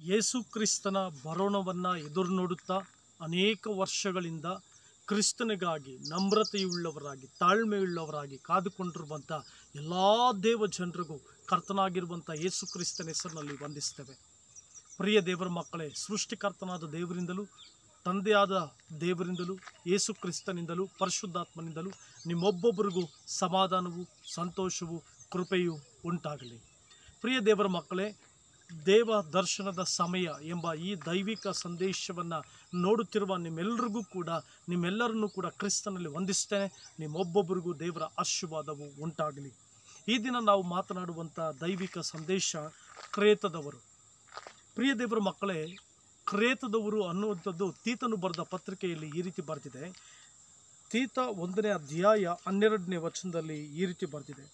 ಯೇಸು ಕ್ರಿಸ್ತನ ಬರೋಣವನ್ನು ಎದುರು ನೋಡುತ್ತಾ ಅನೇಕ ವರ್ಷಗಳಿಂದ ಕ್ರಿಸ್ತನಿಗಾಗಿ ನಮ್ರತೆಯುಳ್ಳವರಾಗಿ ತಾಳ್ಮೆಯುಳ್ಳವರಾಗಿ ಕಾದುಕೊಂಡಿರುವಂಥ ಎಲ್ಲ ದೇವ ಜನರಿಗೂ ಕರ್ತನಾಗಿರುವಂಥ ಯೇಸು ಕ್ರಿಸ್ತನ ಹೆಸರಿನಲ್ಲಿ ವಂದಿಸ್ತೇವೆ ಪ್ರಿಯ ದೇವರ ಮಕ್ಕಳೇ ಸೃಷ್ಟಿಕರ್ತನಾದ ದೇವರಿಂದಲೂ ತಂದೆಯಾದ ದೇವರಿಂದಲೂ ಯೇಸು ಕ್ರಿಸ್ತನಿಂದಲೂ ಪರಿಶುದ್ಧಾತ್ಮನಿಂದಲೂ ನಿಮ್ಮೊಬ್ಬೊಬ್ಬರಿಗೂ ಸಮಾಧಾನವು ಸಂತೋಷವು ಕೃಪೆಯು ಉಂಟಾಗಲಿ ಪ್ರಿಯ ದೇವರ ಮಕ್ಕಳೇ ದೇವ ದರ್ಶನದ ಸಮಯ ಎಂಬ ಈ ದೈವಿಕ ಸಂದೇಶವನ್ನು ನೋಡುತ್ತಿರುವ ನಿಮ್ಮೆಲ್ಲರಿಗೂ ಕೂಡ ನಿಮ್ಮೆಲ್ಲರನ್ನೂ ಕೂಡ ಕ್ರಿಸ್ತನಲ್ಲಿ ವಂದಿಸ್ತೇನೆ ನಿಮ್ಮೊಬ್ಬೊಬ್ಬರಿಗೂ ದೇವರ ಆಶೀರ್ವಾದವು ಉಂಟಾಗಲಿ ಈ ದಿನ ನಾವು ಮಾತನಾಡುವಂಥ ದೈವಿಕ ಸಂದೇಶ ಕ್ರೇತದವರು ಪ್ರಿಯ ದೇವರ ಮಕ್ಕಳೇ ಕ್ರೇತದವರು ಅನ್ನುವಂಥದ್ದು ತೀತನು ಬರೆದ ಪತ್ರಿಕೆಯಲ್ಲಿ ಈ ರೀತಿ ಬರೆದಿದೆ ತೀತ ಒಂದನೇ ಅಧ್ಯಾಯ ಹನ್ನೆರಡನೇ ವಚನದಲ್ಲಿ ಈ ರೀತಿ ಬರೆದಿದೆ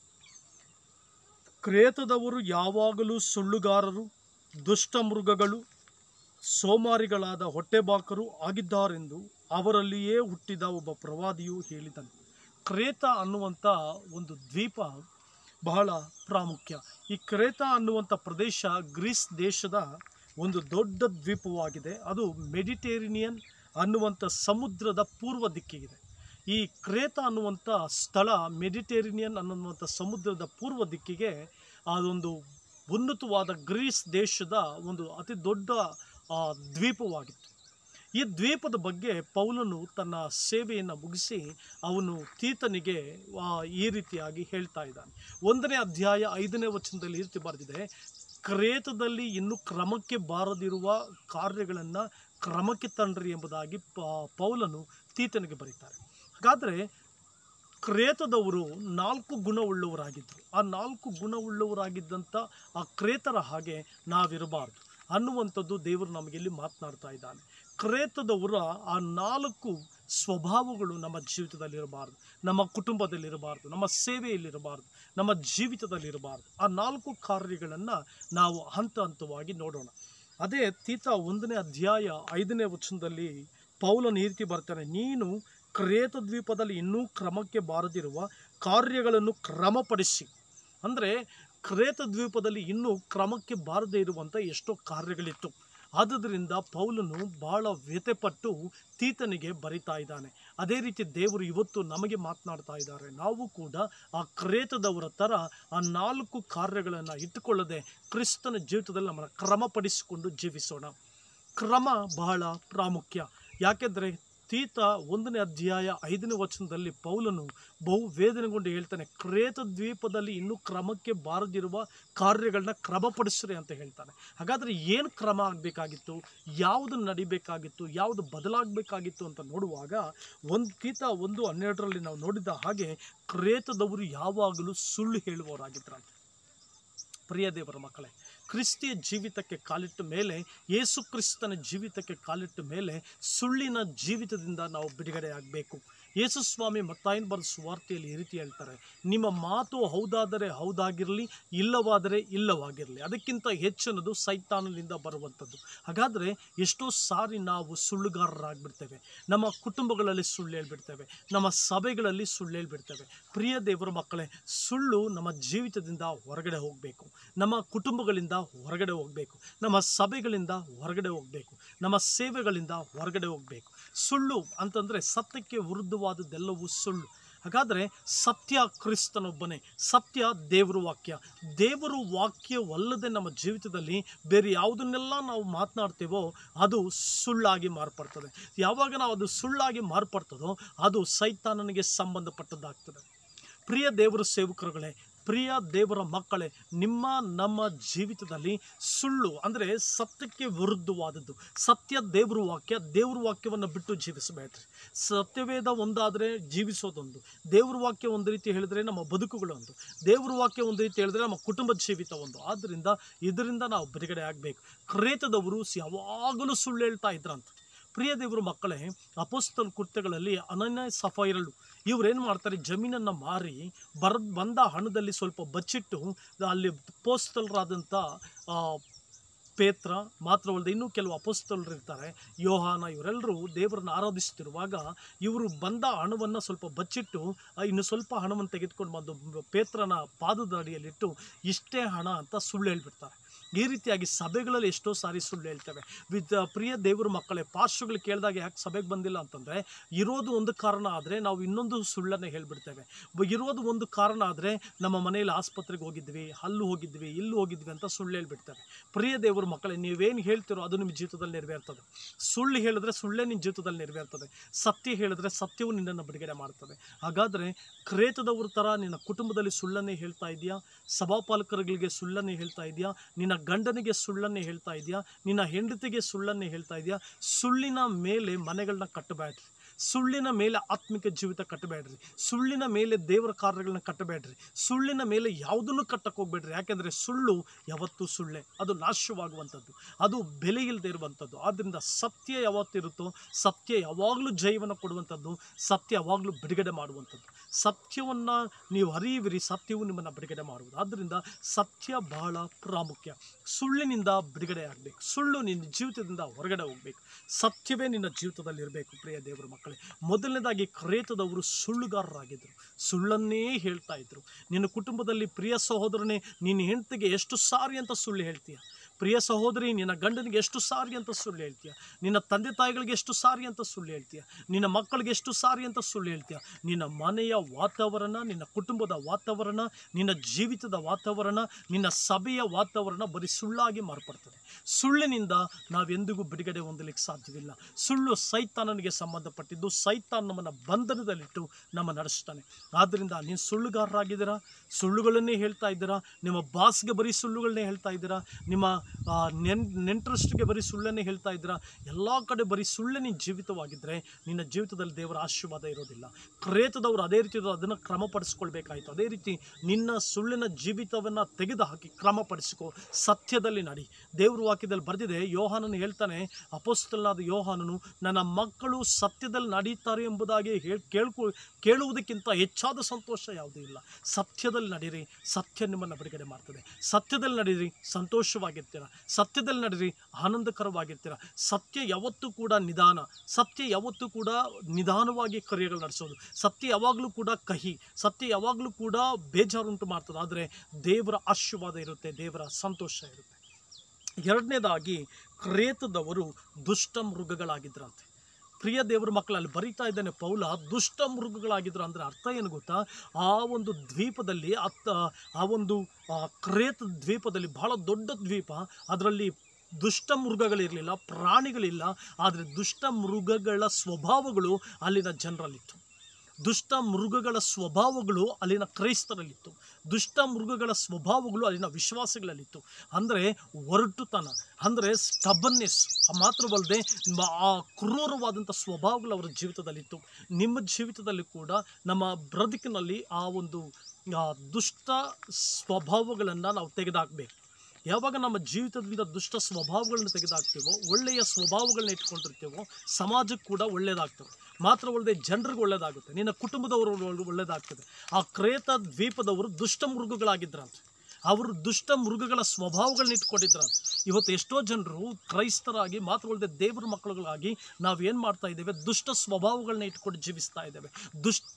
ಕ್ರೇತದವರು ಯಾವಾಗಲೂ ಸುಳ್ಳುಗಾರರು ದುಷ್ಟ ಮೃಗಗಳು ಸೋಮಾರಿಗಳಾದ ಹೊಟ್ಟೆಬಾಕರು ಆಗಿದ್ದಾರೆಂದು ಅವರಲ್ಲಿಯೇ ಹುಟ್ಟಿದ ಒಬ್ಬ ಪ್ರವಾದಿಯು ಹೇಳಿದನು ಕ್ರೇತ ಅನ್ನುವಂಥ ಒಂದು ದ್ವೀಪ ಬಹಳ ಪ್ರಾಮುಖ್ಯ ಈ ಕ್ರೇತ ಅನ್ನುವಂಥ ಪ್ರದೇಶ ಗ್ರೀಸ್ ದೇಶದ ಒಂದು ದೊಡ್ಡ ದ್ವೀಪವಾಗಿದೆ ಅದು ಮೆಡಿಟೇರಿನಿಯನ್ ಅನ್ನುವಂಥ ಸಮುದ್ರದ ಪೂರ್ವ ದಿಕ್ಕಿಗಿದೆ ಈ ಕ್ರೇತ ಅನ್ನುವಂಥ ಸ್ಥಳ ಮೆಡಿಟೇರಿನಿಯನ್ ಅನ್ನುವಂಥ ಸಮುದ್ರದ ಪೂರ್ವ ದಿಕ್ಕಿಗೆ ಅದೊಂದು ಉನ್ನತವಾದ ಗ್ರೀಸ್ ದೇಶದ ಒಂದು ಅತಿ ದೊಡ್ಡ ಆ, ದ್ವೀಪವಾಗಿತ್ತು ಈ ದ್ವೀಪದ ಬಗ್ಗೆ ಪೌಲನು ತನ್ನ ಸೇವೆಯನ್ನು ಮುಗಿಸಿ ಅವನು ತೀತನಿಗೆ ಆ, ಈ ರೀತಿಯಾಗಿ ಹೇಳ್ತಾ ಇದ್ದಾನೆ ಒಂದನೇ ಅಧ್ಯಾಯ ಐದನೇ ವಚನದಲ್ಲಿ ಈ ರೀತಿ ಬರೆದಿದೆ ಕ್ರೇತದಲ್ಲಿ ಇನ್ನು ಕ್ರಮಕ್ಕೆ ಬಾರದಿರುವ ಕಾರ್ಯಗಳನ್ನು ಕ್ರಮಕ್ಕೆ ತಂಡ್ರಿ ಎಂಬುದಾಗಿ ಪ- ಪೌಲನು ತೀತನಿಗೆ ಬರೀತಾರೆ ಹಾಗಾದರೆ ಕ್ರೇತದವರು ನಾಲ್ಕು ಗುಣವುಳ್ಳವರಾಗಿದ್ದರು ಆ ನಾಲ್ಕು ಗುಣವುಳ್ಳವರಾಗಿದ್ದಂಥ ಆ ಕ್ರೇತರ ಹಾಗೆ ನಾವಿರಬಾರ್ದು ಅನ್ನುವಂಥದ್ದು ದೇವರು ನಮಗೆ ಇಲ್ಲಿ ಮಾತನಾಡ್ತಾ ಇದ್ದಾನೆ ಕ್ರೇತದವರ ಆ ನಾಲ್ಕು ಸ್ವಭಾವಗಳು ನಮ್ಮ ಜೀವಿತದಲ್ಲಿರಬಾರ್ದು ನಮ್ಮ ಕುಟುಂಬದಲ್ಲಿರಬಾರ್ದು ನಮ್ಮ ಸೇವೆಯಲ್ಲಿರಬಾರ್ದು ನಮ್ಮ ಜೀವಿತದಲ್ಲಿರಬಾರ್ದು ಆ ನಾಲ್ಕು ಕಾರ್ಯಗಳನ್ನು ನಾವು ಹಂತ ಹಂತವಾಗಿ ನೋಡೋಣ ಅದೇ ತೀತ ಒಂದನೇ ಅಧ್ಯಾಯ ಐದನೇ ವಚನದಲ್ಲಿ ಪೌಲನು ಈ ರೀತಿ ಬರ್ತಾನೆ ನೀನು ಕ್ರೇತ ದ್ವೀಪದಲ್ಲಿ ಇನ್ನೂ ಕ್ರಮಕ್ಕೆ ಬಾರದಿರುವ ಕಾರ್ಯಗಳನ್ನು ಕ್ರಮಪಡಿಸಿ ಅಂದರೆ ಕ್ರೇತ ದ್ವೀಪದಲ್ಲಿ ಇನ್ನೂ ಕ್ರಮಕ್ಕೆ ಬಾರದೇ ಇರುವಂಥ ಎಷ್ಟೋ ಕಾರ್ಯಗಳಿತ್ತು ಆದುದರಿಂದ ಪೌಲನು ಬಹಳ ವ್ಯಥೆಪಟ್ಟು ತೀತನಿಗೆ ಬರಿತಾ ಇದ್ದಾನೆ ಅದೇ ರೀತಿ ದೇವರು ಇವತ್ತು ನಮಗೆ ಮಾತನಾಡ್ತಾ ಇದ್ದಾರೆ ನಾವು ಕೂಡ ಆ ಕ್ರೇತದವರ ಥರ ಆ ನಾಲ್ಕು ಕಾರ್ಯಗಳನ್ನು ಇಟ್ಟುಕೊಳ್ಳದೆ ಕ್ರಿಸ್ತನ ಜೀವಿತದಲ್ಲಿ ನಮ್ಮನ್ನು ಕ್ರಮಪಡಿಸಿಕೊಂಡು ಜೀವಿಸೋಣ ಕ್ರಮ ಬಹಳ ಪ್ರಾಮುಖ್ಯ ಯಾಕೆಂದರೆ ತೀತ ಒಂದನೇ ಅಧ್ಯಾಯ ಐದನೇ ವಚನದಲ್ಲಿ ಪೌಲನು ಬಹು ವೇದನೆಗೊಂಡು ಹೇಳ್ತಾನೆ ಕ್ರೇತ ದ್ವೀಪದಲ್ಲಿ ಇನ್ನೂ ಕ್ರಮಕ್ಕೆ ಬಾರದಿರುವ ಕಾರ್ಯಗಳನ್ನ ಕ್ರಮಪಡಿಸ್ರಿ ಅಂತ ಹೇಳ್ತಾನೆ ಹಾಗಾದರೆ ಏನು ಕ್ರಮ ಆಗಬೇಕಾಗಿತ್ತು ಯಾವುದು ನಡಿಬೇಕಾಗಿತ್ತು ಯಾವುದು ಬದಲಾಗಬೇಕಾಗಿತ್ತು ಅಂತ ನೋಡುವಾಗ ಒಂದು ತೀತ ಒಂದು ಹನ್ನೆರಡರಲ್ಲಿ ನಾವು ನೋಡಿದ ಹಾಗೆ ಕ್ರೇತದವರು ಯಾವಾಗಲೂ ಸುಳ್ಳು ಹೇಳುವವರಾಗಿದ್ದರಂತೆ ಪ್ರಿಯ ದೇವರ ಮಕ್ಕಳೇ ಕ್ರಿಸ್ತಿಯ ಜೀವಿತಕ್ಕೆ ಕಾಲಿಟ್ಟ ಮೇಲೆ ಯೇಸು ಕ್ರಿಸ್ತನ ಜೀವಿತಕ್ಕೆ ಕಾಲಿಟ್ಟ ಮೇಲೆ ಸುಳ್ಳಿನ ಜೀವಿತದಿಂದ ನಾವು ಬಿಡುಗಡೆ ಆಗಬೇಕು ಯೇಸು ಸ್ವಾಮಿ ಮತ್ತಾಯನ್ ಬರೆದ ಸುವಾರ್ತೆಯಲ್ಲಿ ಈ ರೀತಿ ಹೇಳ್ತಾರೆ ನಿಮ್ಮ ಮಾತು ಹೌದಾದರೆ ಹೌದಾಗಿರಲಿ ಇಲ್ಲವಾದರೆ ಇಲ್ಲವಾಗಿರಲಿ ಅದಕ್ಕಿಂತ ಹೆಚ್ಚಿನದು ಸೈತಾನನಿಂದ ಬರುವಂಥದ್ದು ಹಾಗಾದರೆ ಎಷ್ಟೋ ಸಾರಿ ನಾವು ಸುಳ್ಳುಗಾರರಾಗ್ಬಿಡ್ತೇವೆ ನಮ್ಮ ಕುಟುಂಬಗಳಲ್ಲಿ ಸುಳ್ಳು ಹೇಳ್ಬಿಡ್ತೇವೆ ನಮ್ಮ ಸಭೆಗಳಲ್ಲಿ ಸುಳ್ಳು ಹೇಳ್ಬಿಡ್ತೇವೆ ಪ್ರಿಯ ದೇವರ ಮಕ್ಕಳೇ ಸುಳ್ಳು ನಮ್ಮ ಜೀವಿತದಿಂದ ಹೊರಗಡೆ ಹೋಗಬೇಕು ನಮ್ಮ ಕುಟುಂಬಗಳಿಂದ ಹೊರಗಡೆ ಹೋಗಬೇಕು ನಮ್ಮ ಸಭೆಗಳಿಂದ ಹೊರಗಡೆ ಹೋಗಬೇಕು ನಮ್ಮ ಸೇವೆಗಳಿಂದ ಹೊರಗಡೆ ಹೋಗಬೇಕು ಸುಳ್ಳು ಅಂತಂದರೆ ಸತ್ಯಕ್ಕೆ ವಿರುದ್ಧವಾದದ್ದೆಲ್ಲವೂ ಸುಳ್ಳು ಹಾಗಾದರೆ ಸತ್ಯ ಕ್ರಿಸ್ತನೊಬ್ಬನೇ ಸತ್ಯ ದೇವರ ವಾಕ್ಯ ದೇವರ ವಾಕ್ಯವಲ್ಲದೆ ನಮ್ಮ ಜೀವಿತದಲ್ಲಿ ಬೇರೆ ಯಾವುದನ್ನೆಲ್ಲ ನಾವು ಮಾತನಾಡ್ತೇವೋ ಅದು ಸುಳ್ಳಾಗಿ ಮಾರ್ಪಡ್ತದೆ ಯಾವಾಗ ನಾವು ಅದು ಸುಳ್ಳಾಗಿ ಮಾರ್ಪಡ್ತದೋ ಅದು ಸೈತಾನನಿಗೆ ಸಂಬಂಧಪಟ್ಟದ್ದಾಗ್ತದೆ ಪ್ರಿಯ ದೇವರ ಸೇವಕರುಗಳೇ ಪ್ರಿಯ ದೇವರ ಮಕ್ಕಳೇ ನಿಮ್ಮ ನಮ್ಮ ಜೀವಿತದಲ್ಲಿ ಸುಳ್ಳು ಅಂದರೆ ಸತ್ಯಕ್ಕೆ ವಿರುದ್ಧವಾದದ್ದು ಸತ್ಯ ದೇವ್ರ ವಾಕ್ಯ ದೇವ್ರ ವಾಕ್ಯವನ್ನು ಬಿಟ್ಟು ಜೀವಿಸಬೇಡ್ರಿ ಸತ್ಯವೇದ ಒಂದಾದರೆ ಜೀವಿಸೋದೊಂದು ದೇವ್ರ ವಾಕ್ಯ ಒಂದು ರೀತಿ ಹೇಳಿದ್ರೆ ನಮ್ಮ ಬದುಕುಗಳೊಂದು ದೇವ್ರ ವಾಕ್ಯ ಒಂದು ರೀತಿ ಹೇಳಿದ್ರೆ ನಮ್ಮ ಕುಟುಂಬದ ಜೀವಿತ ಒಂದು ಆದ್ದರಿಂದ ಇದರಿಂದ ನಾವು ಬಿಡುಗಡೆ ಆಗಬೇಕು ಕ್ರೇತದವರು ಯಾವಾಗಲೂ ಸುಳ್ಳು ಹೇಳ್ತಾ ಇದ್ರಂತ ಪ್ರಿಯ ದೇವರು ಮಕ್ಕಳೇ ಅಪೋಸ್ತಲ್ ಕೃತ್ಯಗಳಲ್ಲಿ ಅನನ್ಯ ಸಫೈರಳು ಇವ್ರೇನು ಮಾಡ್ತಾರೆ ಜಮೀನನ್ನು ಮಾರಿ ಬರ ಬಂದ ಹಣದಲ್ಲಿ ಸ್ವಲ್ಪ ಬಚ್ಚಿಟ್ಟು ಅಲ್ಲಿ ಪೋಸ್ತಲರಾದಂಥ ಪೇತ್ರ ಮಾತ್ರವಲ್ಲದೆ ಇನ್ನೂ ಕೆಲವು ಅಪೋಸ್ತಲರು ಇರ್ತಾರೆ ಯೋಹಾನ ಇವರೆಲ್ಲರೂ ದೇವರನ್ನು ಆರಾಧಿಸ್ತಿರುವಾಗ ಇವರು ಬಂದ ಹಣವನ್ನು ಸ್ವಲ್ಪ ಬಚ್ಚಿಟ್ಟು ಆ, ಇನ್ನು ಸ್ವಲ್ಪ ಹಣವನ್ನು ತೆಗೆದುಕೊಂಡು ಬಂದು ಪೇತ್ರನ ಪಾದದ ಅಡಿಯಲ್ಲಿಟ್ಟು ಇಷ್ಟೇ ಹಣ ಅಂತ ಸುಳ್ಳು ಹೇಳ್ಬಿಡ್ತಾರೆ ಈ ರೀತಿಯಾಗಿ ಸಭೆಗಳಲ್ಲಿ ಎಷ್ಟೋ ಸಾರಿ ಸುಳ್ಳು ಹೇಳ್ತೇವೆ ವಿದ್ ಪ್ರಿಯ ದೇವರ ಮಕ್ಕಳೇ ಪಾರ್ಶ್ವಗಳು ಕೇಳಿದಾಗ ಯಾಕೆ ಸಭೆಗೆ ಬಂದಿಲ್ಲ ಅಂತಂದರೆ ಇರೋದು ಒಂದು ಕಾರಣ ಆದರೆ ನಾವು ಇನ್ನೊಂದು ಸುಳ್ಳನ್ನೇ ಹೇಳ್ಬಿಡ್ತೇವೆ ಬ- ಇರೋದು ಒಂದು ಕಾರಣ ಆದರೆ ನಮ್ಮ ಮನೆಯಲ್ಲಿ ಆಸ್ಪತ್ರೆಗೆ ಹೋಗಿದ್ವಿ ಅಲ್ಲೂ ಹೋಗಿದ್ವಿ ಇಲ್ಲೂ ಹೋಗಿದ್ವಿ ಅಂತ ಸುಳ್ಳು ಹೇಳ್ಬಿಡ್ತೇವೆ ಪ್ರಿಯ ದೇವರ ಮಕ್ಕಳೇ ನೀವೇನು ಹೇಳ್ತಿರೋ ಅದು ನಿಮ್ಮ ಜೀವಿತದಲ್ಲಿ ನೆರವೇರ್ತದೆ ಸುಳ್ಳು ಹೇಳಿದ್ರೆ ಸುಳ್ಳೇ ನಿನ್ನ ಜೀವಿತದಲ್ಲಿ ನೆರವೇರ್ತದೆ ಸತ್ಯ ಹೇಳಿದ್ರೆ ಸತ್ಯವು ನಿನ್ನನ್ನು ಬಿಡುಗಡೆ ಮಾಡ್ತದೆ ಹಾಗಾದರೆ ಕ್ರೇತದವ್ರ ಥರ ನಿನ್ನ ಕುಟುಂಬದಲ್ಲಿ ಸುಳ್ಳನ್ನೇ ಹೇಳ್ತಾ ಇದೆಯಾ ಸಭಾಪಾಲಕರುಗಳಿಗೆ ಸುಳ್ಳನ್ನೇ ಹೇಳ್ತಾ ಇದೆಯಾ ನಿನ್ನ ಗಂಡನಿಗೆ ಸುಳ್ಳನ್ನೇ ಹೇಳ್ತಾ ಇದೆಯಾ ನಿನ್ನ ಹೆಂಡತಿಗೆ ಸುಳ್ಳನ್ನೇ ಹೇಳ್ತಾ ಇದೆಯಾ ಸುಳ್ಳಿನ ಮೇಲೆ ಮನೆಗಳನ್ನ ಕಟ್ಟಬೇಡ್ರಿ ಸುಳ್ಳಿನ ಮೇಲೆ ಆತ್ಮಿಕ ಜೀವಿತ ಕಟ್ಟಬೇಡ್ರಿ ಸುಳ್ಳಿನ ಮೇಲೆ ದೇವರ ಕಾರ್ಯಗಳನ್ನ ಕಟ್ಟಬೇಡ್ರಿ ಸುಳ್ಳಿನ ಮೇಲೆ ಯಾವುದನ್ನು ಕಟ್ಟಕ್ಕೆ ಹೋಗ್ಬೇಡ್ರಿ ಯಾಕೆಂದರೆ ಸುಳ್ಳು ಯಾವತ್ತೂ ಸುಳ್ಳೆ ಅದು ನಾಶವಾಗುವಂಥದ್ದು ಅದು ಬೆಲೆ ಇಲ್ಲದೆ ಇರುವಂಥದ್ದು ಆದ್ದರಿಂದ ಸತ್ಯ ಯಾವತ್ತಿರುತ್ತೋ ಸತ್ಯ ಯಾವಾಗಲೂ ಜಯವನ್ನು ಕೊಡುವಂಥದ್ದು ಸತ್ಯ ಯಾವಾಗಲೂ ಬಿಡುಗಡೆ ಮಾಡುವಂಥದ್ದು ಸತ್ಯವನ್ನು ನೀವು ಅರಿಯುವಿರಿ ಸತ್ಯವು ನಿಮ್ಮನ್ನು ಬಿಡುಗಡೆ ಮಾಡುವುದು ಆದ್ದರಿಂದ ಸತ್ಯ ಬಹಳ ಪ್ರಾಮುಖ್ಯ ಸುಳ್ಳಿನಿಂದ ಬಿಡುಗಡೆ ಆಗಬೇಕು ಸುಳ್ಳು ನಿನ್ನ ಜೀವಿತದಿಂದ ಹೊರಗಡೆ ಹೋಗಬೇಕು ಸತ್ಯವೇ ನಿನ್ನ ಜೀವಿತದಲ್ಲಿ ಇರಬೇಕು ಪ್ರಿಯ ದೇವರ ಮಕ್ಕಳೇ ಮೊದಲನೇದಾಗಿ ಕ್ರೇತದವರು ಸುಳ್ಳುಗಾರರಾಗಿದ್ದರು ಸುಳ್ಳನ್ನೇ ಹೇಳ್ತಾ ಇದ್ರು ನಿನ್ನ ಕುಟುಂಬದಲ್ಲಿ ಪ್ರಿಯ ಸಹೋದರನೇ ನಿನ್ನ ಹೆಂಡತಿಗೆ ಎಷ್ಟು ಸಾರಿ ಅಂತ ಸುಳ್ಳು ಹೇಳ್ತೀಯ ಪ್ರಿಯ ಸಹೋದರಿ ನಿನ್ನ ಗಂಡನಿಗೆ ಎಷ್ಟು ಸಾರಿ ಅಂತ ಸುಳ್ಳು ಹೇಳ್ತೀಯ ನಿನ್ನ ತಂದೆ ತಾಯಿಗಳಿಗೆ ಎಷ್ಟು ಸಾರಿ ಅಂತ ಸುಳ್ಳು ಹೇಳ್ತೀಯ ನಿನ್ನ ಮಕ್ಕಳಿಗೆ ಎಷ್ಟು ಸಾರಿ ಅಂತ ಸುಳ್ಳು ಹೇಳ್ತೀಯ ನಿನ್ನ ಮನೆಯ ವಾತಾವರಣ ನಿನ್ನ ಕುಟುಂಬದ ವಾತಾವರಣ ನಿನ್ನ ಜೀವಿತದ ವಾತಾವರಣ ನಿನ್ನ ಸಭೆಯ ವಾತಾವರಣ ಬರೀ ಸುಳ್ಳಾಗಿ ಮಾರ್ಪಡ್ತದೆ ಸುಳ್ಳಿನಿಂದ ನಾವೆಂದಿಗೂ ಬಿಡುಗಡೆ ಹೊಂದಲಿಕ್ಕೆ ಸಾಧ್ಯವಿಲ್ಲ ಸುಳ್ಳು ಸೈತಾನನಿಗೆ ಸಂಬಂಧಪಟ್ಟಿದ್ದು ಸೈತಾನ್ ನಮ್ಮನ್ನು ಬಂಧನದಲ್ಲಿಟ್ಟು ನಮ್ಮ ನಡೆಸ್ತಾನೆ ಆದ್ದರಿಂದ ನೀವು ಸುಳ್ಳುಗಾರರಾಗಿದ್ದೀರಾ ಸುಳ್ಳುಗಳನ್ನೇ ಹೇಳ್ತಾ ಇದ್ದೀರಾ ನಿಮ್ಮ ಬಾಸ್ಗೆ ಬರೀ ಸುಳ್ಳುಗಳನ್ನೇ ಹೇಳ್ತಾ ಇದ್ದೀರಾ ನಿಮ್ಮ ಆ, ನೆನ್ ನೆಂಟರಷ್ಟಿಗೆ ಬರೀ ಸುಳ್ಳನ್ನೇ ಹೇಳ್ತಾ ಇದ್ದೀರಾ ಎಲ್ಲ ಕಡೆ ಬರೀ ಸುಳ್ಳೇ ನಿನ್ನ ಜೀವಿತವಾಗಿದ್ದರೆ ನಿನ್ನ ಜೀವಿತದಲ್ಲಿ ದೇವರ ಆಶೀರ್ವಾದ ಇರೋದಿಲ್ಲ ಕ್ರೇತದವರು ಅದೇ ರೀತಿ ಅದನ್ನು ಕ್ರಮಪಡಿಸ್ಕೊಳ್ಬೇಕಾಯಿತು ಅದೇ ರೀತಿ ನಿನ್ನ ಸುಳ್ಳಿನ ಜೀವಿತವನ್ನು ತೆಗೆದು ಹಾಕಿ ಕ್ರಮಪಡಿಸಿಕೊ ಸತ್ಯದಲ್ಲಿ ನಡಿ ದೇವ್ರ ವಾಕ್ಯದಲ್ಲಿ ಬರೆದಿದೆ ಯೋಹಾನನು ಹೇಳ್ತಾನೆ ಅಪೋಸ್ತಲನಾದ ಯೋಹಾನನು ನನ್ನ ಮಕ್ಕಳು ಸತ್ಯದಲ್ಲಿ ನಡೀತಾರೆ ಎಂಬುದಾಗಿ ಹೇಳಿ ಕೇಳ್ಕೊ ಕೇಳುವುದಕ್ಕಿಂತ ಹೆಚ್ಚಾದ ಸಂತೋಷ ಯಾವುದೂ ಇಲ್ಲ ಸತ್ಯದಲ್ಲಿ ನಡೀರಿ ಸತ್ಯ ನಿಮ್ಮನ್ನು ಬಿಡುಗಡೆ ಮಾಡ್ತದೆ ಸತ್ಯದಲ್ಲಿ ನಡೀರಿ ಸಂತೋಷವಾಗಿರ್ತೀರ ಸತ್ಯದಲ್ಲಿ ನಡೀರಿ ಆನಂದಕರವಾಗಿರ್ತೀರ ಸತ್ಯ ಯಾವತ್ತೂ ಕೂಡ ನಿಧಾನ ಸತ್ಯ ಯಾವತ್ತೂ ಕೂಡ ನಿಧಾನವಾಗಿ ಕಾರ್ಯಗಳು ನಡೆಸೋದು ಸತ್ಯ ಯಾವಾಗಲೂ ಕೂಡ ಕಹಿ ಸತ್ಯ ಯಾವಾಗಲೂ ಕೂಡ ಬೇಜಾರುಂಟು ಮಾಡ್ತದೆ ಆದರೆ ದೇವರ ಆಶೀರ್ವಾದ ಇರುತ್ತೆ ದೇವರ ಸಂತೋಷ ಇರುತ್ತೆ ಎರಡನೇದಾಗಿ ಕ್ರೇತದವರು ದುಷ್ಟ ಮೃಗಗಳಾಗಿದ್ರಂತೆ ಪ್ರಿಯ ದೇವರ ಮಕ್ಕಳಲ್ಲಿ ಬರೀತಾ ಇದ್ದಾನೆ ಪೌಲ ದುಷ್ಟ ಮೃಗಗಳಾಗಿದ್ರು ಅಂದರೆ ಅರ್ಥ ಏನು ಗೊತ್ತಾ ಆ ಒಂದು ದ್ವೀಪದಲ್ಲಿ ಅತ್ತ ಆ ಒಂದು ಆ, ಕ್ರೇತ ದ್ವೀಪದಲ್ಲಿ ಬಹಳ ದೊಡ್ಡ ದ್ವೀಪ ಅದರಲ್ಲಿ ದುಷ್ಟ ಮೃಗಗಳಿರಲಿಲ್ಲ ಪ್ರಾಣಿಗಳಿಲ್ಲ ಆದರೆ ದುಷ್ಟ ಮೃಗಗಳ ಸ್ವಭಾವಗಳು ಅಲ್ಲಿನ ಜನರಲ್ಲಿತ್ತು ದುಷ್ಟ ಮೃಗಗಳ ಸ್ವಭಾವಗಳು ಅಲ್ಲಿನ ಕ್ರೈಸ್ತರಲ್ಲಿತ್ತು ದುಷ್ಟ ಮೃಗಗಳ ಸ್ವಭಾವಗಳು ಅಲ್ಲಿನ ವಿಶ್ವಾಸಗಳಲ್ಲಿತ್ತು ಅಂದರೆ ಒರಟುತನ ಅಂದರೆ ಸ್ಟಬನ್ನೆಸ್ ಮಾತ್ರವಲ್ಲದೆ ಮ- ಆ ಕ್ರೂರವಾದಂಥ ಸ್ವಭಾವಗಳು ಅವರ ಜೀವಿತದಲ್ಲಿತ್ತು ನಿಮ್ಮ ಜೀವಿತದಲ್ಲಿ ಕೂಡ ನಮ್ಮ ಬ್ರದುಕಿನಲ್ಲಿ ಆ ಒಂದು ಆ, ದುಷ್ಟ ಸ್ವಭಾವಗಳನ್ನು ನಾವು ತೆಗೆದುಹಾಕಬೇಕು ಯಾವಾಗ ನಮ್ಮ ಜೀವಿತದಿಂದ ದುಷ್ಟ ಸ್ವಭಾವಗಳನ್ನ ತೆಗೆದುಹಾಕ್ತೀವೋ ಒಳ್ಳೆಯ ಸ್ವಭಾವಗಳನ್ನ ಇಟ್ಕೊಂಡಿರ್ತೀವೋ ಸಮಾಜಕ್ಕೆ ಕೂಡ ಒಳ್ಳೆಯದಾಗ್ತದೆ ಮಾತ್ರವಲ್ಲದೆ ಜನರಿಗೆ ಒಳ್ಳೆಯದಾಗುತ್ತೆ ನಿನ್ನ ಕುಟುಂಬದವರು ಒಳ್ಳೆ- ಒಳ್ಳೆಯದಾಗ್ತದೆ ಆ ಕ್ರೇತ ದ್ವೀಪದವರು ದುಷ್ಟ ಮೃಗಗಳಾಗಿದ್ರಂತೆ ಅವರು ದುಷ್ಟ ಮೃಗಗಳ ಸ್ವಭಾವಗಳನ್ನ ಇಟ್ಕೊಂಡಿದ್ರಂತೆ ಇವತ್ತು ಎಷ್ಟೋ ಜನರು ಕ್ರೈಸ್ತರಾಗಿ ಮಾತ್ರವಲ್ಲದೆ ದೇವರ ಮಕ್ಕಳುಗಳಾಗಿ ನಾವೇನು ಮಾಡ್ತಾ ಇದ್ದೇವೆ ದುಷ್ಟ ಸ್ವಭಾವಗಳನ್ನ ಇಟ್ಕೊಂಡು ಜೀವಿಸ್ತಾ ಇದ್ದೇವೆ ದುಷ್ಟ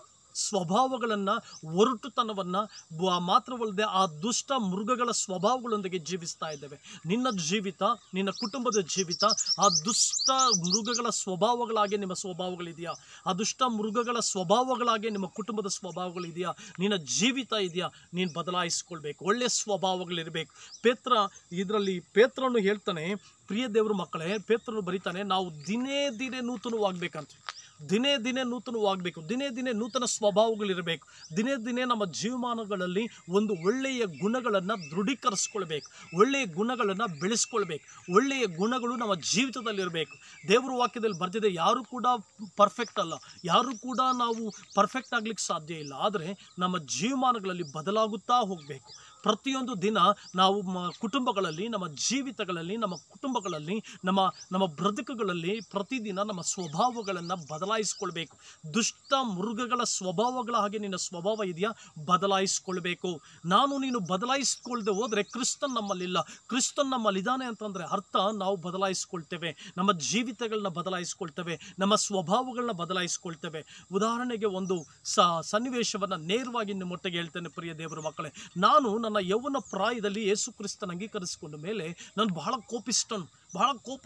ಸ್ವಭಾವಗಳನ್ನು ಒರಟುತನವನ್ನು ಮಾತ್ರವಲ್ಲದೆ ಆ ದುಷ್ಟ ಮೃಗಗಳ ಸ್ವಭಾವಗಳೊಂದಿಗೆ ಜೀವಿಸ್ತಾ ಇದ್ದೇವೆ ನಿನ್ನ ಜೀವಿತ ನಿನ್ನ ಕುಟುಂಬದ ಜೀವಿತ ಆ ದುಷ್ಟ ಮೃಗಗಳ ಸ್ವಭಾವಗಳಾಗಿ ನಿಮ್ಮ ಸ್ವಭಾವಗಳಿದೆಯಾ ಆ ದುಷ್ಟ ಮೃಗಗಳ ಸ್ವಭಾವಗಳಾಗಿ ನಿಮ್ಮ ಕುಟುಂಬದ ಸ್ವಭಾವಗಳಿದೆಯಾ ನಿನ್ನ ಜೀವಿತ ಇದೆಯಾ ನೀನು ಬದಲಾಯಿಸ್ಕೊಳ್ಬೇಕು ಒಳ್ಳೆಯ ಸ್ವಭಾವಗಳಿರಬೇಕು ಪೇತ್ರ ಇದರಲ್ಲಿ ಪೇತ್ರನು ಹೇಳ್ತಾನೆ ಪ್ರಿಯ ದೇವ್ರ ಮಕ್ಕಳೇ ಪೇತ್ರನು ಬರೀತಾನೆ ನಾವು ದಿನೇ ದಿನೇ ನೂತನವಾಗಬೇಕಂತ ದಿನೇ ದಿನೇ ನೂತನವಾಗಬೇಕು ದಿನೇ ದಿನೇ ನೂತನ ಸ್ವಭಾವಗಳಿರಬೇಕು ದಿನೇ ದಿನೇ ನಮ್ಮ ಜೀವಮಾನಗಳಲ್ಲಿ ಒಂದು ಒಳ್ಳೆಯ ಗುಣಗಳನ್ನು ದೃಢೀಕರಿಸ್ಕೊಳ್ಬೇಕು ಒಳ್ಳೆಯ ಗುಣಗಳನ್ನು ಬೆಳೆಸ್ಕೊಳ್ಬೇಕು ಒಳ್ಳೆಯ ಗುಣಗಳು ನಮ್ಮ ಜೀವಿತದಲ್ಲಿರಬೇಕು ದೇವರ ವಾಕ್ಯದಲ್ಲಿ ಬರ್ತಿದೆ ಯಾರು ಕೂಡ ಪರ್ಫೆಕ್ಟ್ ಅಲ್ಲ ಯಾರು ಕೂಡ ನಾವು ಪರ್ಫೆಕ್ಟ್ ಆಗ್ಲಿಕ್ಕೆ ಸಾಧ್ಯ ಇಲ್ಲ ಆದರೆ ನಮ್ಮ ಜೀವಮಾನಗಳಲ್ಲಿ ಬದಲಾಗುತ್ತಾ ಹೋಗಬೇಕು ಪ್ರತಿಯೊಂದು ದಿನ ನಾವು ಮ ಕುಟುಂಬಗಳಲ್ಲಿ ನಮ್ಮ ಜೀವಿತಗಳಲ್ಲಿ ನಮ್ಮ ಕುಟುಂಬಗಳಲ್ಲಿ ನಮ್ಮ ನಮ್ಮ ಬ್ರದುಕುಗಳಲ್ಲಿ ಪ್ರತಿದಿನ ನಮ್ಮ ಸ್ವಭಾವಗಳನ್ನು ಬದಲಾಯಿಸ್ಕೊಳ್ಬೇಕು ದುಷ್ಟ ಮೃಗಗಳ ಸ್ವಭಾವಗಳ ಹಾಗೆ ನಿನ್ನ ಸ್ವಭಾವ ಇದೆಯಾ ಬದಲಾಯಿಸ್ಕೊಳ್ಬೇಕು ನಾನು ನೀನು ಬದಲಾಯಿಸ್ಕೊಳ್ದೆ ಹೋದರೆ ಕ್ರಿಸ್ತನ್ ನಮ್ಮಲ್ಲಿಲ್ಲ ಕ್ರಿಸ್ತನ್ ನಮ್ಮಲ್ಲಿದ್ದಾನೆ ಅಂತಂದರೆ ಅರ್ಥ ನಾವು ಬದಲಾಯಿಸ್ಕೊಳ್ತೇವೆ ನಮ್ಮ ಜೀವಿತಗಳನ್ನ ಬದಲಾಯಿಸ್ಕೊಳ್ತೇವೆ ನಮ್ಮ ಸ್ವಭಾವಗಳನ್ನ ಬದಲಾಯಿಸ್ಕೊಳ್ತೇವೆ ಉದಾಹರಣೆಗೆ ಒಂದು ಸ ಸನ್ನಿವೇಶವನ್ನು ನೇರವಾಗಿ ನಿಮ್ಮೊಟ್ಟಿಗೆ ಹೇಳ್ತೇನೆ ಪ್ರಿಯ ದೇವರ ಮಕ್ಕಳೇ ನಾನು ನನ್ನ ನನ್ನ ಯೌವನ ಪ್ರಾಯದಲ್ಲಿ ಯೇಸು ಕ್ರಿಸ್ತನ ಅಂಗೀಕರಿಸಿಕೊಂಡ ಮೇಲೆ ನಾನು ಬಹಳ ಕೋಪಿಷ್ಟನು ಬಹಳ ಕೋಪ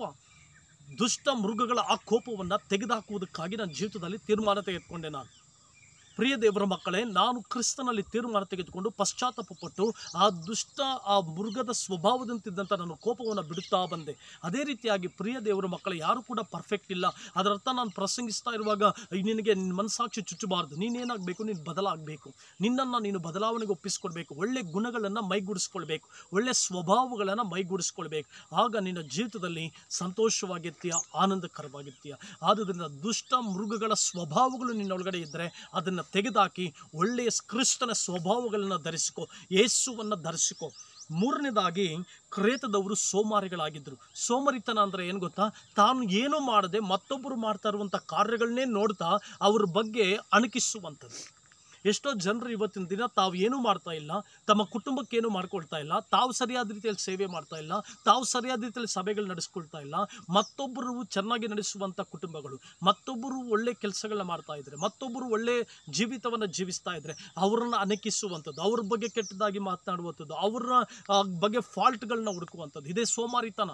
ದುಷ್ಟ ಮೃಗಗಳ ಆ ಕೋಪವನ್ನು ತೆಗೆದುಹಾಕುವುದಕ್ಕಾಗಿ ನನ್ನ ಜೀವಿತದಲ್ಲಿ ತೀರ್ಮಾನ ತೆಗೆದುಕೊಂಡೆ ನಾನು ಪ್ರಿಯ ದೇವರ ಮಕ್ಕಳೇ ನಾನು ಕ್ರಿಸ್ತನಲ್ಲಿ ತೀರ್ಮಾನ ತೆಗೆದುಕೊಂಡು ಪಶ್ಚಾತ್ತಾಪಪಟ್ಟು ಆ ದುಷ್ಟ ಆ ಮೃಗದ ಸ್ವಭಾವದಂತಿದ್ದಂಥ ನನ್ನ ಕೋಪವನ್ನು ಬಿಡುತ್ತಾ ಬಂದೆ ಅದೇ ರೀತಿಯಾಗಿ ಪ್ರಿಯ ದೇವರ ಮಕ್ಕಳೇ ಯಾರು ಕೂಡ ಪರ್ಫೆಕ್ಟ್ ಇಲ್ಲ ಅದರರ್ಥ ನಾನು ಪ್ರಸಂಗಿಸ್ತಾ ಇರುವಾಗ ನಿನಗೆ ನಿನ್ನ ಮನಸ್ಸಾಕ್ಷಿ ಚುಚ್ಚಬಾರ್ದು ನೀನೇನಾಗಬೇಕು ನೀನು ಬದಲಾಗಬೇಕು ನಿನ್ನನ್ನು ನೀನು ಬದಲಾವಣೆಗೆ ಒಪ್ಪಿಸ್ಕೊಳ್ಬೇಕು ಒಳ್ಳೆ ಗುಣಗಳನ್ನು ಮೈಗೂಡಿಸ್ಕೊಳ್ಬೇಕು ಒಳ್ಳೆ ಸ್ವಭಾವಗಳನ್ನು ಮೈಗೂಡಿಸ್ಕೊಳ್ಬೇಕು ಆಗ ನಿನ್ನ ಜೀವಿತದಲ್ಲಿ ಸಂತೋಷವಾಗಿರ್ತೀಯ ಆನಂದಕರವಾಗಿರ್ತೀಯ ಆದುದರಿಂದ ದುಷ್ಟ ಮೃಗಗಳ ಸ್ವಭಾವಗಳು ನಿನ್ನೊಳಗಡೆ ಇದ್ದರೆ ಅದನ್ನು ತೆಗೆದುಹಾಕಿ ಒಳ್ಳೆಯ ಕ್ರಿಸ್ತನ ಸ್ವಭಾವಗಳನ್ನು ಧರಿಸಿಕೊ ಯೇಸುವನ್ನು ಧರಿಸಿಕೊ ಮೂರನೇದಾಗಿ ಕ್ರೇತದವರು ಸೋಮಾರಿಗಳಾಗಿದ್ದರು ಸೋಮರಿತನ ಅಂದರೆ ಏನು ಗೊತ್ತಾ ತಾನು ಏನೂ ಮಾಡದೆ ಮತ್ತೊಬ್ಬರು ಮಾಡ್ತಾ ಇರುವಂಥ ಕಾರ್ಯಗಳನ್ನೇ ನೋಡ್ತಾ ಅವ್ರ ಬಗ್ಗೆ ಅಣಕಿಸುವಂಥದ್ದು ಎಷ್ಟೋ ಜನರು ಇವತ್ತಿನ ದಿನ ತಾವು ಏನೂ ಮಾಡ್ತಾ ಇಲ್ಲ ತಮ್ಮ ಕುಟುಂಬಕ್ಕೇನು ಮಾಡ್ಕೊಳ್ತಾ ಇಲ್ಲ ತಾವು ಸರಿಯಾದ ರೀತಿಯಲ್ಲಿ ಸೇವೆ ಮಾಡ್ತಾ ಇಲ್ಲ ತಾವು ಸರಿಯಾದ ರೀತಿಯಲ್ಲಿ ಸಭೆಗಳು ನಡೆಸ್ಕೊಳ್ತಾ ಇಲ್ಲ ಮತ್ತೊಬ್ಬರು ಚೆನ್ನಾಗಿ ನಡೆಸುವಂಥ ಕುಟುಂಬಗಳು ಮತ್ತೊಬ್ಬರು ಒಳ್ಳೆ ಕೆಲಸಗಳನ್ನ ಮಾಡ್ತಾ ಇದ್ದಾರೆ ಮತ್ತೊಬ್ಬರು ಒಳ್ಳೆ ಜೀವಿತವನ್ನು ಜೀವಿಸ್ತಾ ಇದ್ದಾರೆ ಅವರನ್ನು ಅಣಕಿಸುವಂಥದ್ದು ಅವ್ರ ಬಗ್ಗೆ ಕೆಟ್ಟದಾಗಿ ಮಾತನಾಡುವಂಥದ್ದು ಅವರ ಆ, ಬಗ್ಗೆ ಫಾಲ್ಟ್ಗಳನ್ನ ಹುಡುಕುವಂಥದ್ದು ಇದೇ ಸೋಮಾರಿತನ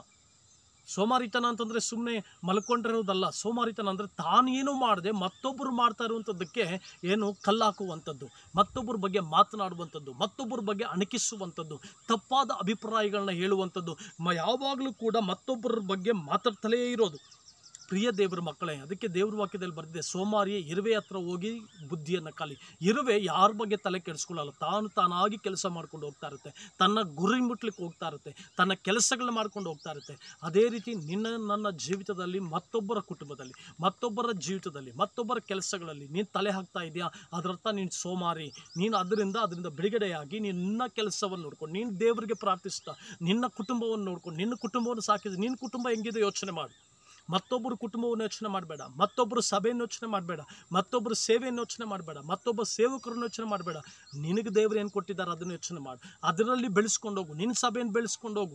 ಸೋಮಾರಿತನ ಅಂತಂದರೆ ಸುಮ್ಮನೆ ಮಲ್ಕೊಂಡಿರೋದಲ್ಲ ಸೋಮಾರಿತನ ಅಂದರೆ ತಾನೇನು ಮಾಡದೆ ಮತ್ತೊಬ್ಬರು ಮಾಡ್ತಾ ಇರುವಂಥದ್ದಕ್ಕೆ ಏನು ಕಲ್ಲಾಕುವಂಥದ್ದು ಮತ್ತೊಬ್ಬರ ಬಗ್ಗೆ ಮಾತನಾಡುವಂಥದ್ದು ಮತ್ತೊಬ್ಬರ ಬಗ್ಗೆ ಅಣಕಿಸುವಂಥದ್ದು ತಪ್ಪಾದ ಅಭಿಪ್ರಾಯಗಳನ್ನ ಹೇಳುವಂಥದ್ದು ಮ ಯಾವಾಗಲೂ ಕೂಡ ಮತ್ತೊಬ್ಬರ ಬಗ್ಗೆ ಮಾತಾಡ್ತಲೇ ಇರೋದು ಪ್ರಿಯ ದೇವರ ಮಕ್ಕಳೇ ಅದಕ್ಕೆ ದೇವ್ರ ವಾಕ್ಯದಲ್ಲಿ ಬರೆದಿದೆ ಸೋಮಾರಿಯೇ ಇರುವೆ ಹತ್ರ ಹೋಗಿ ಬುದ್ಧಿಯನ್ನು ಕಲಿ ಇರುವೆ ಯಾರ ಬಗ್ಗೆ ತಲೆ ಕೆಡಿಸ್ಕೊಳ್ಳಲ್ಲ ತಾನು ತಾನಾಗಿ ಕೆಲಸ ಮಾಡ್ಕೊಂಡು ಹೋಗ್ತಾ ಇರುತ್ತೆ ತನ್ನ ಗುರಿ ಮುಟ್ಲಿಕ್ಕೆ ಹೋಗ್ತಾ ಇರುತ್ತೆ ತನ್ನ ಕೆಲಸಗಳನ್ನ ಮಾಡ್ಕೊಂಡು ಹೋಗ್ತಾ ಇರುತ್ತೆ ಅದೇ ರೀತಿ ನಿನ್ನ ನನ್ನ ಜೀವಿತದಲ್ಲಿ ಮತ್ತೊಬ್ಬರ ಕುಟುಂಬದಲ್ಲಿ ಮತ್ತೊಬ್ಬರ ಜೀವಿತದಲ್ಲಿ ಮತ್ತೊಬ್ಬರ ಕೆಲಸಗಳಲ್ಲಿ ನೀನು ತಲೆ ಹಾಕ್ತಾ ಇದೆಯಾ ಅದರರ್ಥ ನೀನು ಸೋಮಾರಿ ನೀನು ಅದರಿಂದ ಅದರಿಂದ ಬಿಡುಗಡೆಯಾಗಿ ನೀನು ನಿನ್ನ ಕೆಲಸವನ್ನು ನೋಡ್ಕೊಂಡು ನೀನು ದೇವರಿಗೆ ಪ್ರಾರ್ಥಿಸ್ತಾ ನಿನ್ನ ಕುಟುಂಬವನ್ನು ನೋಡ್ಕೊಂಡು ನಿನ್ನ ಕುಟುಂಬವನ್ನು ಸಾಕಿದ್ರೆ ನಿನ್ನ ಕುಟುಂಬ ಹೆಂಗಿದೆ ಯೋಚನೆ ಮಾಡು ಮತ್ತೊಬ್ಬರು ಕುಟುಂಬವನ್ನು ಯೋಚನೆ ಮಾಡಬೇಡ ಮತ್ತೊಬ್ಬರು ಸಭೆಯನ್ನು ಯೋಚನೆ ಮಾಡಬೇಡ ಮತ್ತೊಬ್ಬರು ಸೇವೆಯನ್ನು ಯೋಚನೆ ಮಾಡಬೇಡ ಮತ್ತೊಬ್ಬ ಸೇವಕರನ್ನು ಯೋಚನೆ ಮಾಡಬೇಡ ನಿನಗೆ ದೇವರು ಏನು ಕೊಟ್ಟಿದ್ದಾರೆ ಅದನ್ನು ಯೋಚನೆ ಮಾಡು ಅದರಲ್ಲಿ ಬೆಳೆಸ್ಕೊಂಡೋಗು ನಿನ್ನ ಸಭೆಯನ್ನು ಬೆಳೆಸ್ಕೊಂಡೋಗು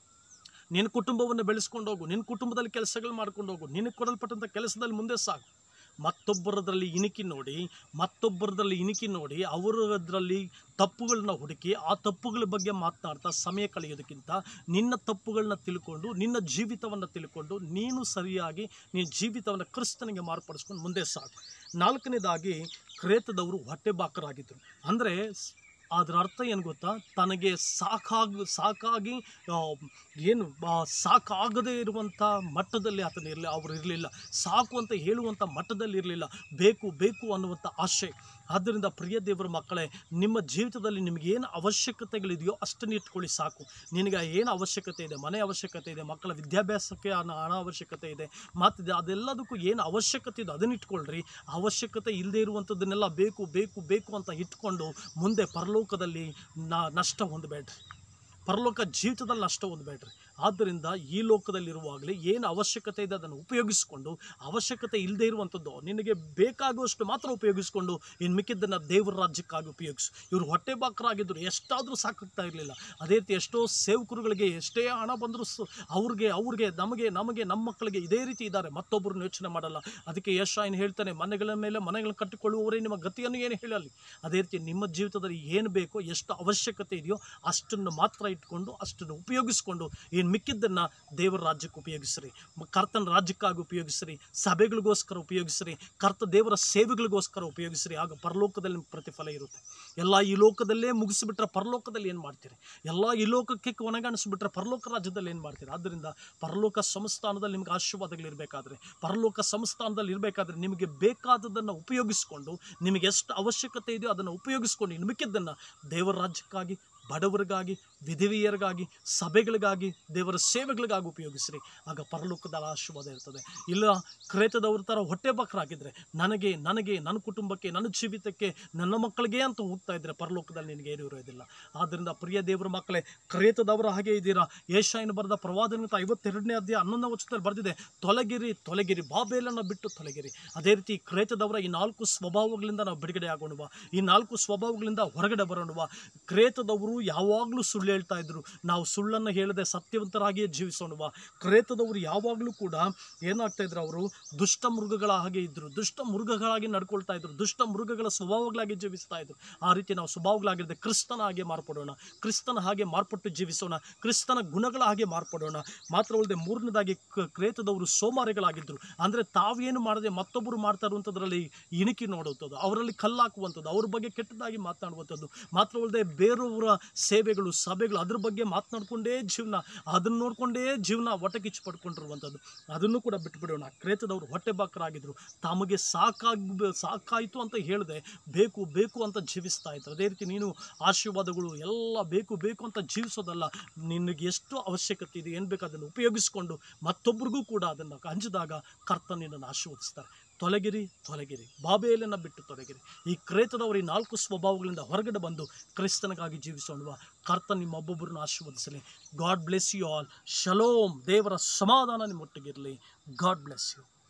ನಿನ್ನ ಕುಟುಂಬವನ್ನು ಬೆಳೆಸ್ಕೊಂಡೋಗು ನಿನ್ನ ಕುಟುಂಬದಲ್ಲಿ ಕೆಲಸಗಳು ಮಾಡ್ಕೊಂಡು ಹೋಗು ನಿನಗೆ ಕೊಡಲ್ಪಟ್ಟಂಥ ಕೆಲಸದಲ್ಲಿ ಮುಂದೆ ಸಾಗು ಮತ್ತೊಬ್ಬರದ್ರಲ್ಲಿ ಇಣಿಕಿ ನೋಡಿ ಮತ್ತೊಬ್ಬರದ್ರಲ್ಲಿ ಇಣಿಕಿ ನೋಡಿ ಅವರದ್ರಲ್ಲಿ ತಪ್ಪುಗಳನ್ನ ಹುಡುಕಿ ಆ ತಪ್ಪುಗಳ ಬಗ್ಗೆ ಮಾತನಾಡ್ತಾ ಸಮಯ ಕಳೆಯೋದಕ್ಕಿಂತ ನಿನ್ನ ತಪ್ಪುಗಳನ್ನ ತಿಳ್ಕೊಂಡು ನಿನ್ನ ಜೀವಿತವನ್ನು ತಿಳ್ಕೊಂಡು ನೀನು ಸರಿಯಾಗಿ ನಿನ್ನ ಜೀವಿತವನ್ನು ಕ್ರಿಸ್ತನಿಗೆ ಮಾರ್ಪಡಿಸ್ಕೊಂಡು ಮುಂದೆ ಸಾಕು ನಾಲ್ಕನೇದಾಗಿ ಕ್ರೇತದವರು ಹೊಟ್ಟೆಬಾಕರಾಗಿದ್ದರು ಅಂದರೆ ಅದರ ಅರ್ಥ ಏನು ಗೊತ್ತಾ ತನಗೆ ಸಾಕಾಗ ಸಾಕಾಗಿ ಆ, ಏನು ಆ, ಸಾಕಾಗದೇ ಇರುವಂಥ ಮಟ್ಟದಲ್ಲಿ ಆತನ ಇರಲಿ ಅವರು ಇರಲಿಲ್ಲ ಸಾಕು ಅಂತ ಹೇಳುವಂಥ ಮಟ್ಟದಲ್ಲಿ ಇರಲಿಲ್ಲ ಬೇಕು ಬೇಕು ಅನ್ನುವಂಥ ಆಶೆ ಆದ್ದರಿಂದ ಪ್ರಿಯ ದೇವರ ಮಕ್ಕಳೇ ನಿಮ್ಮ ಜೀವಿತದಲ್ಲಿ ನಿಮಗೆ ಏನು ಅವಶ್ಯಕತೆಗಳಿದೆಯೋ ಅಷ್ಟನ್ನು ಇಟ್ಕೊಳ್ಳಿ ಸಾಕು ನಿನಗೆ ಏನು ಅವಶ್ಯಕತೆ ಇದೆ ಮನೆ ಅವಶ್ಯಕತೆ ಇದೆ ಮಕ್ಕಳ ವಿದ್ಯಾಭ್ಯಾಸಕ್ಕೆ ಹಣ ಹಣ ಅವಶ್ಯಕತೆ ಇದೆ ಮತ್ತು ಅದೆಲ್ಲದಕ್ಕೂ ಏನು ಅವಶ್ಯಕತೆ ಇದೆ ಅದನ್ನ ಇಟ್ಕೊಳ್ರಿ ಅವಶ್ಯಕತೆ ಇಲ್ಲದೆ ಇರುವಂಥದ್ದನ್ನೆಲ್ಲ ಬೇಕು ಬೇಕು ಬೇಕು ಅಂತ ಇಟ್ಕೊಂಡು ಮುಂದೆ ಪರಲೋಕದಲ್ಲಿ ನ ನಷ್ಟ ಹೊಂದಬೇಡ್ರಿ ಪರಲೋಕ ಜೀವಿತದಲ್ಲಿ ನಷ್ಟ ಹೊಂದಬೇಡ್ರಿ ಆದ್ದರಿಂದ ಈ ಲೋಕದಲ್ಲಿರುವಾಗಲೇ ಏನು ಅವಶ್ಯಕತೆ ಇದೆ ಅದನ್ನು ಉಪಯೋಗಿಸಿಕೊಂಡು ಅವಶ್ಯಕತೆ ಇಲ್ಲದೆ ಇರುವಂಥದ್ದು ನಿನಗೆ ಬೇಕಾಗುವಷ್ಟು ಮಾತ್ರ ಉಪಯೋಗಿಸ್ಕೊಂಡು ಇನ್ನು ಮಿಕ್ಕಿದ್ದನ್ನು ದೇವರ ರಾಜ್ಯಕ್ಕಾಗಿ ಉಪಯೋಗಿಸು ಇವರು ಹೊಟ್ಟೆ ಬಾಕರಾಗಿದ್ದರು ಎಷ್ಟಾದರೂ ಸಾಕಾಗ್ತಾ ಇರಲಿಲ್ಲ ಅದೇ ರೀತಿ ಎಷ್ಟೋ ಸೇವಕರುಗಳಿಗೆ ಎಷ್ಟೇ ಹಣ ಬಂದರೂ ಸ ಅವ್ರಿಗೆ ಅವ್ರಿಗೆ ನಮಗೆ ನಮಗೆ ನಮ್ಮ ಮಕ್ಕಳಿಗೆ ಇದೇ ರೀತಿ ಇದ್ದಾರೆ ಮತ್ತೊಬ್ಬರನ್ನ ಯೋಚನೆ ಮಾಡಲ್ಲ ಅದಕ್ಕೆ ಯಶ ಏನು ಹೇಳ್ತಾನೆ ಮನೆಗಳ ಮೇಲೆ ಮನೆಗಳನ್ನು ಕಟ್ಟಿಕೊಳ್ಳುವವರೇ ನಿಮ್ಮ ಗತಿಯನ್ನು ಏನು ಹೇಳಲಿ ಅದೇ ರೀತಿ ನಿಮ್ಮ ಜೀವಿತದಲ್ಲಿ ಏನು ಬೇಕೋ ಎಷ್ಟು ಅವಶ್ಯಕತೆ ಇದೆಯೋ ಅಷ್ಟನ್ನು ಮಾತ್ರ ಇಟ್ಕೊಂಡು ಅಷ್ಟನ್ನು ಉಪಯೋಗಿಸ್ಕೊಂಡು ಏನು ಮಿಕ್ಕಿದ್ದನ್ನು ದೇವರ ರಾಜ್ಯಕ್ಕೆ ಉಪಯೋಗಿಸ್ರಿ ಮ- ಕರ್ತನ ರಾಜ್ಯಕ್ಕಾಗಿ ಉಪಯೋಗಿಸ್ರಿ ಸಭೆಗಳಿಗೋಸ್ಕರ ಉಪಯೋಗಿಸ್ರಿ ಕರ್ತ ದೇವರ ಸೇವೆಗಳಿಗೋಸ್ಕರ ಉಪಯೋಗಿಸ್ರಿ ಆಗ ಪರಲೋಕದಲ್ಲಿ ನಿಮ್ಗೆ ಪ್ರತಿಫಲ ಇರುತ್ತೆ ಎಲ್ಲ ಈ ಲೋಕದಲ್ಲೇ ಮುಗಿಸಿಬಿಟ್ರೆ ಪರಲೋಕದಲ್ಲಿ ಏನು ಮಾಡ್ತೀರಿ ಎಲ್ಲ ಈ ಲೋಕಕ್ಕೆ ಕೊನೆಗಾಣಿಸ್ಬಿಟ್ರೆ ಪರಲೋಕ ರಾಜ್ಯದಲ್ಲಿ ಏನು ಮಾಡ್ತೀರಿ ಆದ್ದರಿಂದ ಪರಲೋಕ ಸಂಸ್ಥಾನದಲ್ಲಿ ನಿಮ್ಗೆ ಆಶೀರ್ವಾದಗಳಿರಬೇಕಾದ್ರೆ ಪರಲೋಕ ಸಂಸ್ಥಾನದಲ್ಲಿ ಇರಬೇಕಾದ್ರೆ ನಿಮಗೆ ಬೇಕಾದದನ್ನು ಉಪಯೋಗಿಸ್ಕೊಂಡು ನಿಮಗೆ ಎಷ್ಟು ಅವಶ್ಯಕತೆ ಇದೆಯೋ ಅದನ್ನು ಉಪಯೋಗಿಸ್ಕೊಂಡು ಇನ್ನು ಮಿಕ್ಕಿದ್ದನ್ನು ದೇವರ ರಾಜ್ಯಕ್ಕಾಗಿ ಬಡವರಿಗಾಗಿ ವಿಧವೆಯರಿಗಾಗಿ ಸಭೆಗಳಿಗಾಗಿ ದೇವರ ಸೇವೆಗಳಿಗಾಗಿ ಉಪಯೋಗಿಸ್ರಿ ಆಗ ಪರಲೋಕದ ಆಶೀರ್ವಾದ ಇರ್ತದೆ ಇಲ್ಲ ಕ್ರೇತದವ್ರ ಥರ ಹೊಟ್ಟೆ ಬಕ್ರಾಗಿದ್ದರೆ ನನಗೆ ನನಗೆ ನನ್ನ ಕುಟುಂಬಕ್ಕೆ ನನ್ನ ಜೀವಿತಕ್ಕೆ ನನ್ನ ಮಕ್ಕಳಿಗೆ ಅಂತ ಹೋಗ್ತಾ ಇದ್ದರೆ ಪರಲೋಕದಲ್ಲಿ ನಿನಗೆ ಏನು ಇರೋದಿಲ್ಲ ಆದ್ದರಿಂದ ಪ್ರಿಯ ದೇವರ ಮಕ್ಕಳೇ ಕ್ರೇತದವರ ಹಾಗೆ ಇದ್ದೀರಾ ಏಷಾಯನ ಬರೆದ ಪ್ರವಾದನಂತ ಐವತ್ತೆರಡನೇ ಅಧ್ಯಾಯ ಹನ್ನೊಂದನೇ ವಚನದಲ್ಲಿ ಬರೆದಿದೆ ತೊಲಗಿರಿ ತೊಲಗಿರಿ ಬಾಬೇಲನ್ನು ಬಿಟ್ಟು ತೊಲಗಿರಿ ಅದೇ ರೀತಿ ಕ್ರೇತದವರ ಈ ನಾಲ್ಕು ಸ್ವಭಾವಗಳಿಂದ ನಾವು ಬಿಡುಗಡೆ ಆಗೋಣವ ಈ ನಾಲ್ಕು ಸ್ವಭಾವಗಳಿಂದ ಹೊರಗಡೆ ಬರೋಣವ ಕ್ರೇತದವರು ಯಾವಾಗಲೂ ಸುಳ್ಳು ಹೇಳ್ತಾ ಇದ್ರು ನಾವು ಸುಳ್ಳನ್ನು ಹೇಳದೆ ಸತ್ಯವಂತರಾಗಿಯೇ ಜೀವಿಸೋಣವಾ ಕ್ರೇತದವರು ಯಾವಾಗಲೂ ಕೂಡ ಏನಾಗ್ತಾ ಇದ್ರು ಅವರು ದುಷ್ಟ ಮೃಗಗಳ ಹಾಗೆ ಇದ್ರು ದುಷ್ಟ ಮೃಗಗಳಾಗಿ ನಡ್ಕೊಳ್ತಾ ಇದ್ರು ದುಷ್ಟ ಮೃಗಗಳ ಸ್ವಭಾವಗಳಾಗಿ ಜೀವಿಸ್ತಾ ಇದ್ರು ಆ ರೀತಿ ನಾವು ಸ್ವಭಾವಗಳಾಗಿರದೆ ಕ್ರಿಸ್ತನ ಹಾಗೆ ಮಾರ್ಪಡೋಣ ಕ್ರಿಸ್ತನ ಹಾಗೆ ಮಾರ್ಪಟ್ಟು ಜೀವಿಸೋಣ ಕ್ರಿಸ್ತನ ಗುಣಗಳ ಹಾಗೆ ಮಾರ್ಪಡೋಣ ಮಾತ್ರವಲ್ಲದೆ ಮೂರನೇದಾಗಿ ಕ- ಕ್ರೇತದವರು ಸೋಮಾರಿಗಳಾಗಿದ್ದರು ಅಂದರೆ ತಾವೇನು ಮಾಡದೆ ಮತ್ತೊಬ್ಬರು ಮಾಡ್ತಾ ಇರುವಂಥದ್ರಲ್ಲಿ ಇಣುಕಿ ನೋಡುವಂಥದ್ದು ಅವರಲ್ಲಿ ಕಲ್ಲಾಕುವಂಥದ್ದು ಅವ್ರ ಬಗ್ಗೆ ಕೆಟ್ಟದಾಗಿ ಮಾತನಾಡುವಂಥದ್ದು ಮಾತ್ರವಲ್ಲದೆ ಬೇರೆಯವರ ಸೇವೆಗಳು ಸಭೆಗಳು ಅದ್ರ ಬಗ್ಗೆ ಮಾತನಾಡ್ಕೊಂಡೇ ಜೀವನ ಅದನ್ನು ನೋಡಿಕೊಂಡೇ ಜೀವನ ಒಟಕಿಚ್ಚು ಪಡ್ಕೊಂಡಿರುವಂಥದ್ದು ಅದನ್ನು ಕೂಡ ಬಿಟ್ಬಿಡೋಣ ಕ್ರೇತದವರು ಹೊಟ್ಟೆ ಬಾಕರಾಗಿದ್ದರು ತಮಗೆ ಸಾಕಾಗಿ ಸಾಕಾಯಿತು ಅಂತ ಹೇಳಿದೆ ಬೇಕು ಬೇಕು ಅಂತ ಜೀವಿಸ್ತಾ ಇದ್ರು ಅದೇ ರೀತಿ ನೀನು ಆಶೀರ್ವಾದಗಳು ಎಲ್ಲ ಬೇಕು ಬೇಕು ಅಂತ ಜೀವಿಸೋದಲ್ಲ ನಿನಗೆ ಎಷ್ಟು ಅವಶ್ಯಕತೆ ಇದೆ ಏನು ಬೇಕು ಅದನ್ನು ಉಪಯೋಗಿಸ್ಕೊಂಡು ಮತ್ತೊಬ್ಬರಿಗೂ ಕೂಡ ಅದನ್ನು ಹಂಚಿದಾಗ ಕರ್ತ ನಿನ್ನನ್ನು ಆಶೀರ್ವದಿಸ್ತಾರೆ ತೊಲಗಿರಿ ತೊಲಗಿರಿ ಬಾಬೇಲನ್ನು ಬಿಟ್ಟು ತೊಲಗಿರಿ ಈ ಕ್ರೇತದವರ ಈ ನಾಲ್ಕು ಸ್ವಭಾವಗಳಿಂದ ಹೊರಗಡೆ ಬಂದು ಕ್ರಿಸ್ತನಿಗಾಗಿ ಜೀವಿಸೋಣವ ಕರ್ತ ನಿಮ್ಮೊಬ್ಬೊಬ್ಬರನ್ನು ಆಶೀರ್ವದಿಸಲಿ ಗಾಡ್ ಬ್ಲೆಸ್ ಯು ಆಲ್ ಶಲೋಮ್ ದೇವರ ಸಮಾಧಾನ ನಿಮ್ಮೊಟ್ಟಿಗಿರಲಿ ಗಾಡ್ ಬ್ಲೆಸ್ ಯು